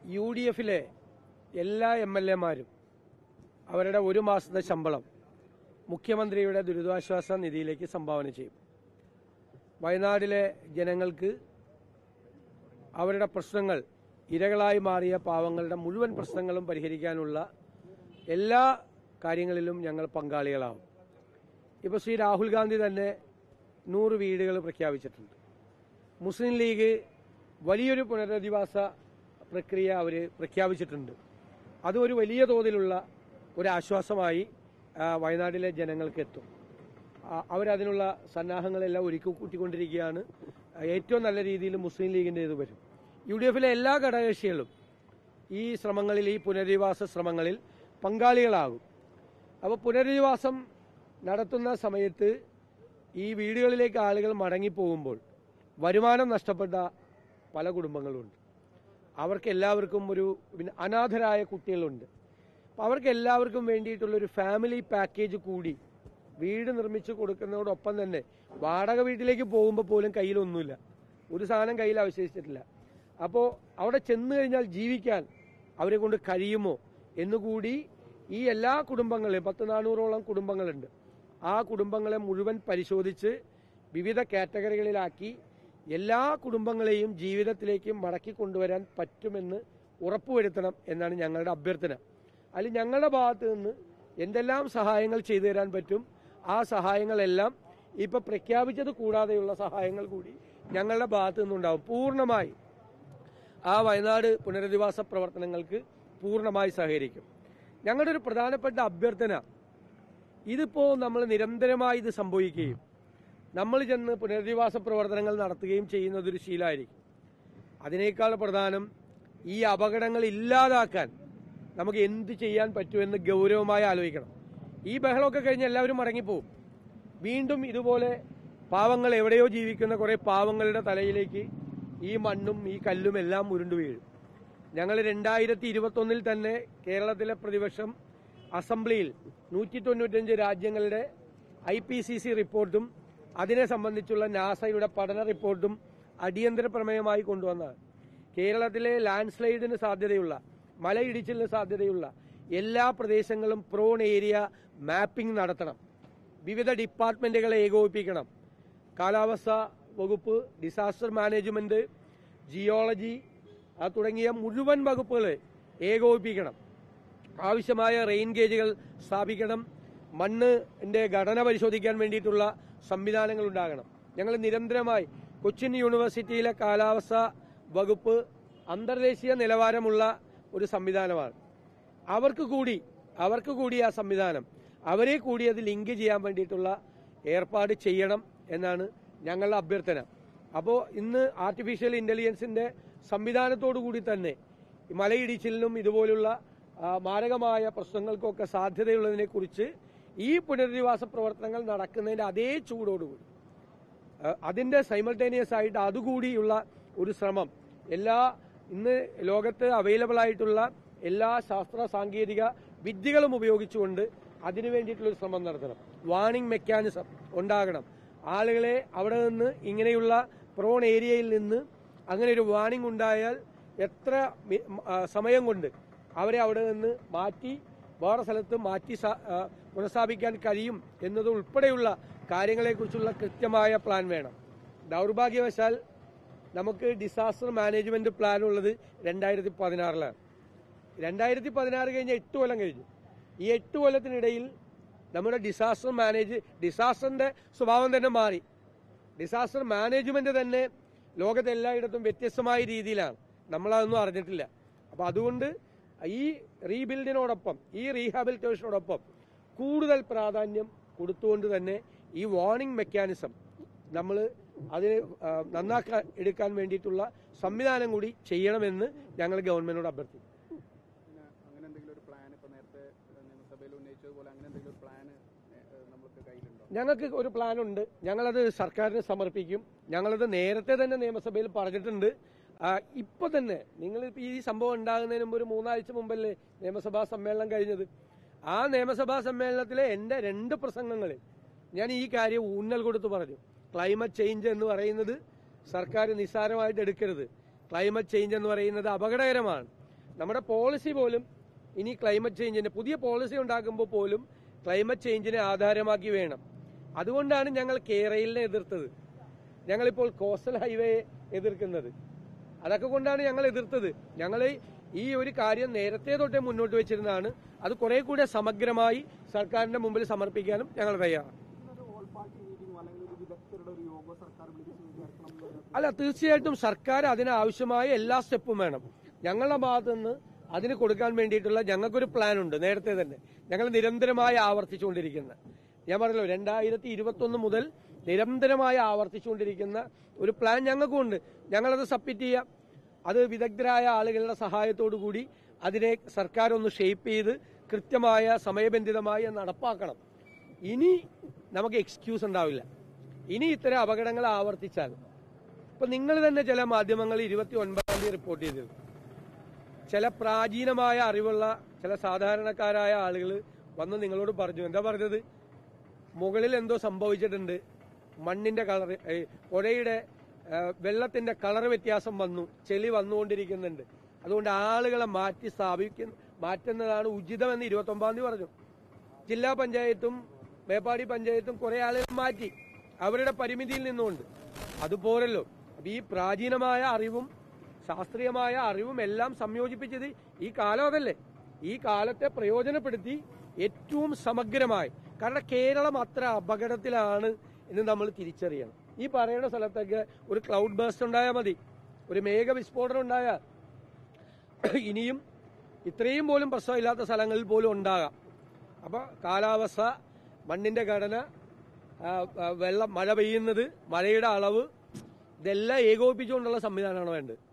U D എഫിലെ എല്ലാ M L എമാരും അവരുടെ ഒരു മാസത്തെ ശമ്പളം മുഖ്യമന്ത്രിയുടെ ദുരിതാശ്വാസ നിധിയിലേക്ക് സംഭാവന ചെയ്യും വയനാട്ടിലെ ജനങ്ങൾക്ക് അവരുടെ പ്രശ്നങ്ങൾ ഇരകളായി മാറിയ പാവങ്ങളുടെ മുഴുവൻ പ്രശ്നങ്ങളും പരിഹരിക്കാനുള്ള എല്ലാ കാര്യങ്ങളിലും ഞങ്ങൾ പങ്കാളികളാവും ഇപ്പോൾ ശ്രീ രാഹുൽ ഗാന്ധി തന്നെ നൂറ് വീടുകൾ പ്രഖ്യാപിച്ചിട്ടുണ്ട് മുസ്ലിം ലീഗ് വലിയൊരു പുനരധിവാസ പ്രക്രിയ അവർ പ്രഖ്യാപിച്ചിട്ടുണ്ട് അത് ഒരു വലിയ തോതിലുള്ള ഒരു ആശ്വാസമായി ആ, വയനാട്ടിലെ ജനങ്ങൾക്ക് എത്തും ആ, അവരതിനുള്ള സന്നാഹങ്ങളെല്ലാം ഒരുക്കി കൂട്ടിക്കൊണ്ടിരിക്കുകയാണ് ആ, ഏറ്റവും നല്ല രീതിയിൽ മുസ്ലിം ലീഗിൻ്റെ ഇത് വരും യു ഡി എഫിലെ എല്ലാ ഘടകകക്ഷികളും ഈ ശ്രമങ്ങളിൽ ഈ പുനരധിവാസ ശ്രമങ്ങളിൽ പങ്കാളികളാകും അപ്പോൾ പുനരധിവാസം നടത്തുന്ന സമയത്ത് ഈ വീടുകളിലേക്ക് ആളുകൾ മടങ്ങിപ്പോകുമ്പോൾ വരുമാനം നഷ്ടപ്പെട്ട പല കുടുംബങ്ങളുണ്ട് അവർക്ക് എല്ലാവർക്കും ഒരു പിന്നെ അനാഥരായ കുട്ടികളുണ്ട് അപ്പം അവർക്ക് എല്ലാവർക്കും വേണ്ടിയിട്ടുള്ള ഒരു ഫാമിലി പാക്കേജ് കൂടി വീട് നിർമ്മിച്ച് കൊടുക്കുന്നതോടൊപ്പം തന്നെ വാടക വീട്ടിലേക്ക് പോകുമ്പോൾ പോലും കയ്യിലൊന്നുമില്ല ഒരു സാധനം കയ്യിൽ അവശേഷിച്ചിട്ടില്ല അപ്പോൾ അവിടെ ചെന്ന് കഴിഞ്ഞാൽ ജീവിക്കാൻ അവരെ കൊണ്ട് കഴിയുമോ എന്നുകൂടി ഈ എല്ലാ കുടുംബങ്ങളെയും പത്ത് നാനൂറോളം കുടുംബങ്ങളുണ്ട് ആ കുടുംബങ്ങളെ മുഴുവൻ പരിശോധിച്ച് വിവിധ കാറ്റഗറികളിലാക്കി എല്ലാ കുടുംബങ്ങളെയും ജീവിതത്തിലേക്ക് മടക്കി കൊണ്ടുവരാൻ പറ്റുമെന്ന് ഉറപ്പുവരുത്തണം എന്നാണ് ഞങ്ങളുടെ അഭ്യർത്ഥന അതിൽ ഞങ്ങളുടെ ഭാഗത്ത് നിന്ന് എന്തെല്ലാം സഹായങ്ങൾ ചെയ്തു തരാൻ പറ്റും ആ സഹായങ്ങളെല്ലാം ഇപ്പൊ പ്രഖ്യാപിച്ചത് കൂടാതെയുള്ള സഹായങ്ങൾ കൂടി ഞങ്ങളുടെ ഭാഗത്ത് നിന്നുണ്ടാവും പൂർണ്ണമായി ആ വയനാട് പുനരധിവാസ പ്രവർത്തനങ്ങൾക്ക് പൂർണ്ണമായി സഹകരിക്കും ഞങ്ങളുടെ ഒരു പ്രധാനപ്പെട്ട അഭ്യർത്ഥന ഇതിപ്പോ നമ്മൾ നിരന്തരമായി ഇത് സംഭവിക്കുകയും നമ്മൾ ചെന്ന് പുനരധിവാസ പ്രവർത്തനങ്ങൾ നടത്തുകയും ചെയ്യുന്നത് ഒരു ശീലമായിരിക്കും അതിനേക്കാൾ പ്രധാനം ഈ അപകടങ്ങൾ ഇല്ലാതാക്കാൻ നമുക്ക് എന്ത് ചെയ്യാൻ പറ്റുമെന്ന് ഗൗരവമായി ആലോചിക്കണം ഈ ബഹളമൊക്കെ കഴിഞ്ഞ് എല്ലാവരും മടങ്ങിപ്പോവും വീണ്ടും ഇതുപോലെ പാവങ്ങൾ എവിടെയോ ജീവിക്കുന്ന കുറെ പാവങ്ങളുടെ തലയിലേക്ക് ഈ മണ്ണും ഈ കല്ലും എല്ലാം ഉരുണ്ടു വീഴും ഞങ്ങൾ രണ്ടായിരത്തി ഇരുപത്തൊന്നിൽ തന്നെ കേരളത്തിലെ പ്രതിപക്ഷം അസംബ്ലിയിൽ നൂറ്റി തൊണ്ണൂറ്റഞ്ച് രാജ്യങ്ങളുടെ ഐ പി സി സി റിപ്പോർട്ടും അതിനെ സംബന്ധിച്ചുള്ള നാസയുടെ പഠന റിപ്പോർട്ടും അടിയന്തര പ്രമേയമായി കൊണ്ടുവന്നതാണ് കേരളത്തിലെ ലാൻഡ് സ്ലൈഡിന് സാധ്യതയുള്ള മലയിടിച്ചിലിന് സാധ്യതയുള്ള എല്ലാ പ്രദേശങ്ങളും പ്രോൺ ഏരിയ മാപ്പിംഗ് നടത്തണം വിവിധ ഡിപ്പാർട്ട്മെന്റുകളെ ഏകോപിപ്പിക്കണം കാലാവസ്ഥ വകുപ്പ് ഡിസാസ്റ്റർ മാനേജ്മെന്റ് ജിയോളജി ആ തുടങ്ങിയ മുഴുവൻ വകുപ്പുകളെ ഏകോപിപ്പിക്കണം ആവശ്യമായ റെയിൻ ഗേജുകൾ സ്ഥാപിക്കണം മണ്ണിന്റെ ഘടന പരിശോധിക്കാൻ വേണ്ടിയിട്ടുള്ള സംവിധാനങ്ങൾ ഉണ്ടാകണം ഞങ്ങൾ നിരന്തരമായി കൊച്ചിൻ യൂണിവേഴ്സിറ്റിയിലെ കാലാവസ്ഥ വകുപ്പ് അന്തർദേശീയ നിലവാരമുള്ള ഒരു സംവിധാനമാണ് അവർക്ക് കൂടി അവർക്ക് കൂടി ആ സംവിധാനം അവരെ കൂടി അത് ലിങ്ക് ചെയ്യാൻ വേണ്ടിയിട്ടുള്ള ഏർപ്പാട് ചെയ്യണം എന്നാണ് ഞങ്ങളുടെ അഭ്യർത്ഥന അപ്പോൾ ഇന്ന് ആർട്ടിഫിഷ്യൽ ഇന്റലിജൻസിന്റെ സംവിധാനത്തോടു കൂടി തന്നെ ഈ മലയിടിച്ചിലിനും ഇതുപോലുള്ള ആ, മാരകമായ പ്രശ്നങ്ങൾക്കൊക്കെ സാധ്യതയുള്ളതിനെ കുറിച്ച് ഈ പുനരധിവാസ പ്രവർത്തനങ്ങൾ നടക്കുന്നതിന്റെ അതേ ചൂടോടുകൂടി ആ, അതിന്റെ സൈമൾട്ടേനിയസ് ആയിട്ട് അതുകൂടിയുള്ള ഒരു ശ്രമം എല്ലാ ഇന്ന് ലോകത്ത് അവൈലബിൾ ആയിട്ടുള്ള എല്ലാ ശാസ്ത്ര സാങ്കേതിക വിദ്യകളും ഉപയോഗിച്ചുകൊണ്ട് അതിനു വേണ്ടിയിട്ടുള്ള ഒരു ശ്രമം നടത്തണം വാണിംഗ് മെക്കാനിസം ഉണ്ടാകണം ആളുകളെ അവിടെ നിന്ന് ഇങ്ങനെയുള്ള പ്രോൺ ഏരിയയിൽ നിന്ന് അങ്ങനെ ഒരു വാണിംഗ് ഉണ്ടായാൽ എത്ര മി- ആ, സമയം കൊണ്ട് അവരെ അവിടെ നിന്ന് മാറ്റി വേറെ സ്ഥലത്ത് മാറ്റി സ- ആ, പുനഃസ്ഥാപിക്കാൻ കഴിയും എന്നത് ഉൾപ്പെടെയുള്ള കാര്യങ്ങളെക്കുറിച്ചുള്ള കൃത്യമായ പ്ലാൻ വേണം ദൗർഭാഗ്യവശാൽ നമുക്ക് ഡിസാസ്റ്റർ മാനേജ്മെന്റ് പ്ലാൻ ഉള്ളത് രണ്ടായിരത്തി പതിനാറിലാണ് രണ്ടായിരത്തി പതിനാറ് കഴിഞ്ഞ എട്ട് കൊല്ലം കഴിഞ്ഞു ഈ എട്ട് കൊല്ലത്തിനിടയിൽ നമ്മുടെ ഡിസാസ്റ്റർ മാനേജ് ഡിസാസ്റ്ററിന്റെ സ്വഭാവം തന്നെ മാറി ഡിസാസ്റ്റർ മാനേജ്മെന്റ് തന്നെ ലോകത്ത് എല്ലായിടത്തും വ്യത്യസ്തമായ രീതിയിലാണ് നമ്മളതൊന്നും അറിഞ്ഞിട്ടില്ല അപ്പൊ അതുകൊണ്ട് ഈ റീബിൽഡിനോടൊപ്പം ഈ റീഹാബിലിറ്റേഷനോടൊപ്പം കൂടുതൽ പ്രാധാന്യം കൊടുത്തുകൊണ്ട് തന്നെ ഈ വാർണിംഗ് മെക്കാനിസം നമ്മൾ അതിന് ആ, നന്നാക്കാൻ എടുക്കാൻ വേണ്ടിയിട്ടുള്ള സംവിധാനം കൂടി ചെയ്യണമെന്ന് ഞങ്ങൾ ഗവൺമെന്റിനോട് അഭ്യർത്ഥിക്കും പിന്നെ അങ്ങനെ എന്തെങ്കിലും ഒരു പ്ലാൻ ഇപ്പൊ നേരത്തെ ഏഹ്, നിയമസഭയിൽ ഉന്നയിച്ചതുപോലെ അങ്ങനെ എന്തെങ്കിലും ഒരു പ്ലാൻ നമ്മൾക്ക് കയ്യിലുണ്ടോ ഞങ്ങൾക്ക് ഒരു പ്ലാൻ ഉണ്ട് ഞങ്ങളത് സർക്കാരിന് സമർപ്പിക്കും ഞങ്ങളത് നേരത്തെ തന്നെ നിയമസഭയിൽ പറഞ്ഞിട്ടുണ്ട് ആ, ഇപ്പൊ തന്നെ നിങ്ങൾ ഈ സംഭവം ഉണ്ടാകുന്നതിന് മുമ്പ് ഒരു മൂന്നാഴ്ച മുമ്പല്ലേ നിയമസഭാ സമ്മേളനം കഴിഞ്ഞത് ആ നിയമസഭാ സമ്മേളനത്തിലെ എന്റെ രണ്ട് പ്രസംഗങ്ങളിൽ ഞാൻ ഈ കാര്യം ഊന്നൽ കൊടുത്ത് പറഞ്ഞു ക്ലൈമറ്റ് ചേഞ്ച് എന്ന് പറയുന്നത് സർക്കാർ നിസ്സാരമായിട്ട് എടുക്കരുത് ക്ലൈമറ്റ് ചേഞ്ച് എന്ന് പറയുന്നത് അപകടകരമാണ് നമ്മുടെ പോളിസി പോലും ഇനി ക്ലൈമറ്റ് ചേഞ്ചിന് പുതിയ പോളിസി ഉണ്ടാക്കുമ്പോൾ പോലും ക്ലൈമറ്റ് ചേഞ്ചിനെ ആധാരമാക്കി വേണം അതുകൊണ്ടാണ് ഞങ്ങൾ കേരളിനെ എതിർത്തത് ഞങ്ങളിപ്പോൾ കോസ്റ്റൽ ഹൈവേ എതിർക്കുന്നത് അതൊക്കെ കൊണ്ടാണ് ഞങ്ങൾ എതിർത്തത് ഞങ്ങൾ ഈ ഒരു കാര്യം നേരത്തെ തൊട്ടേ മുന്നോട്ട് വെച്ചിരുന്നതാണ് അത് കുറെ കൂടെ സമഗ്രമായി സർക്കാരിന്റെ മുമ്പിൽ സമർപ്പിക്കാനും ഞങ്ങൾ തയ്യാറാണ് ഒരു ഓൾ പാർട്ടി മീറ്റിംഗോ അല്ലെങ്കിൽ ഒരു വിദഗ്ധരുടെ ഒരു യോഗോ സർക്കാർ വിളിച്ച് ചേർക്കണം എന്ന് അല്ല തീർച്ചയായിട്ടും സർക്കാർ അതിനാവശ്യമായ എല്ലാ സ്റ്റെപ്പും വേണം ഞങ്ങളുടെ ഭാഗത്തു നിന്ന് അതിന് കൊടുക്കാൻ വേണ്ടിയിട്ടുള്ള ഞങ്ങൾക്കൊരു പ്ലാൻ ഉണ്ട് നേരത്തെ തന്നെ ഞങ്ങൾ നിരന്തരമായി ആവർത്തിച്ചുകൊണ്ടിരിക്കുന്ന ഞാൻ പറഞ്ഞല്ലോ രണ്ടായിരത്തി ഇരുപത്തൊന്ന് മുതൽ നിരന്തരമായി ആവർത്തിച്ചുകൊണ്ടിരിക്കുന്ന ഒരു പ്ലാൻ ഞങ്ങൾക്കുണ്ട് ഞങ്ങളത് സബ്മിറ്റ് ചെയ്യാം അത് വിദഗ്ധരായ ആളുകളുടെ സഹായത്തോടു കൂടി അതിനെ സർക്കാർ ഒന്ന് ഷേപ്പ് ചെയ്ത് കൃത്യമായ സമയബന്ധിതമായി നടപ്പാക്കണം ഇനി നമുക്ക് എക്സ്ക്യൂസ് ഉണ്ടാവില്ല ഇനി ഇത്തരം അപകടങ്ങൾ ആവർത്തിച്ചാൽ ഇപ്പൊ നിങ്ങൾ തന്നെ ചില മാധ്യമങ്ങൾ ഇരുപത്തി ഒൻപതാം തീയതി റിപ്പോർട്ട് ചെയ്തിരുന്നു ചില പ്രാചീനമായ അറിവുള്ള ചില സാധാരണക്കാരായ ആളുകൾ വന്ന് നിങ്ങളോട് പറഞ്ഞു എന്താ പറഞ്ഞത് മുകളിൽ എന്തോ സംഭവിച്ചിട്ടുണ്ട് മണ്ണിന്റെ കളർ പുഴയുടെ ഏ, വെള്ളത്തിന്റെ കളർ വ്യത്യാസം വന്നു ചെളി വന്നുകൊണ്ടിരിക്കുന്നുണ്ട് അതുകൊണ്ട് ആളുകളെ മാറ്റി സ്ഥാപിക്കുന്ന മാറ്റുന്നതാണ് ഉചിതമെന്ന് ഇരുപത്തി ഒമ്പതാം തീയതി പറഞ്ഞു ജില്ലാ പഞ്ചായത്തും മേപ്പാടി പഞ്ചായത്തും കുറെ ആളുകൾ മാറ്റി അവരുടെ പരിമിതിയിൽ നിന്നുകൊണ്ട് അതുപോലല്ലോ അപ്പൊ ഈ പ്രാചീനമായ അറിവും ശാസ്ത്രീയമായ അറിവും എല്ലാം സംയോജിപ്പിച്ചത് ഈ കാലം അതല്ലേ ഈ കാലത്തെ പ്രയോജനപ്പെടുത്തി ഏറ്റവും സമഗ്രമായി കാരണം കേരളം അത്ര അപകടത്തിലാണ് എന്ന് നമ്മൾ തിരിച്ചറിയണം ഈ പറയുന്ന സ്ഥലത്തൊക്കെ ഒരു ക്ലൗഡ് ബേസ്റ്റ് ഉണ്ടായാൽ മതി ഒരു മേഘവിസ്ഫോടനം ഉണ്ടായാൽ ഇനിയും ഇത്രയും പോലും പ്രശ്നമില്ലാത്ത സ്ഥലങ്ങളിൽ പോലും ഉണ്ടാകാം അപ്പോൾ കാലാവസ്ഥ മണ്ണിന്റെ ഘടന ആ, ആ, വെള്ളം മഴ പെയ്യുന്നത് മഴയുടെ അളവ് ഇതെല്ലാം ഏകോപിപ്പിച്ചുകൊണ്ടുള്ള സംവിധാനമാണ് വേണ്ടത്